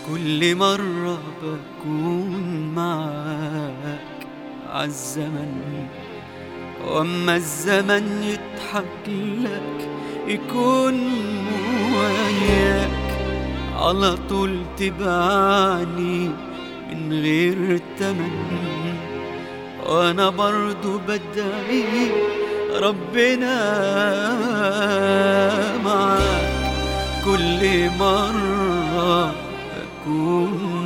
كل مرة بكون معاك عالزمن واما الزمن يضحك لك يكون وياك على طول تبعني من غير تمن وانا برضو بدعي ربنا معاك كل مرة أكون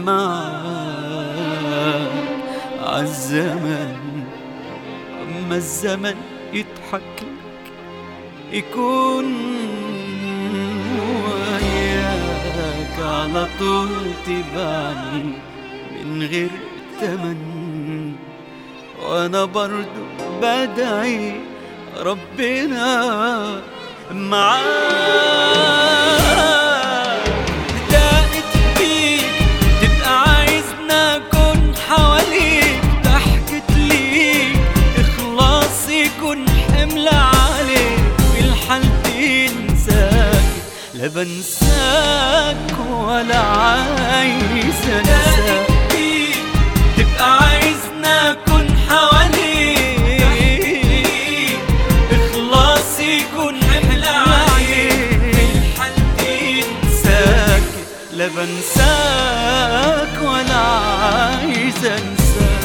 معاك عالزمن أما الزمن يضحك لك يكون وياك على طول تبعني من غير تمن وانا برضو بدعي ربنا معاك دقت بيك تبقى عايزنا اكون حواليك ضحكت ليك اخلاص يكون حمل عليك في الحالتين انساك لا بنساك ولا عايز انساك تبقى عايزنا اكون حواليك اخلاص يكون حمل عليك في الحالتين ساكت لا بنساك ولا عايز انساك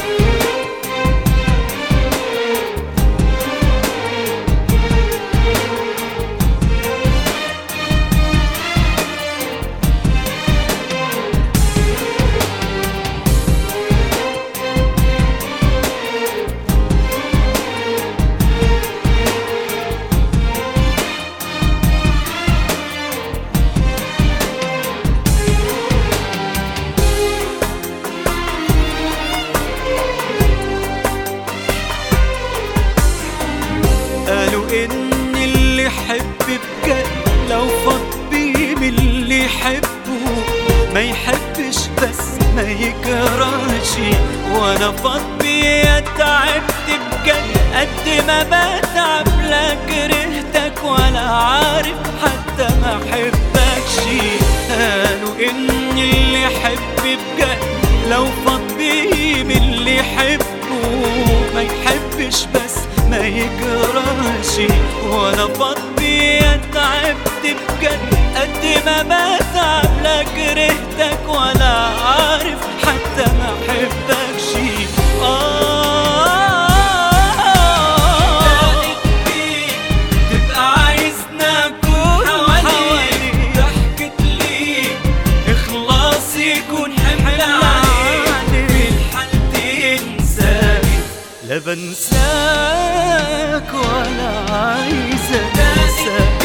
قالوا ان اللي يحب بجد لو فاض بيه من اللي يحبه ما يحبش بس ما يكرهش وانا فاض بيه تعبت بجد قد ما بتعب لا كرهتك ولا عارف حتى ما احبكش قالوا ان اللي يحب بجد لو فاض بيه من اللي يحبه ما يحبش بس ما يجراش وانا فضي تعبت بجد قد ما بتعب لا كرهتك ولا عارف حتى ما احبكش تبقى عايزنا اكون حواليك ضحكت ليك اخلاص يكون حمل عليك في الحالتين ساكت لا بنساك ولا عايز انساك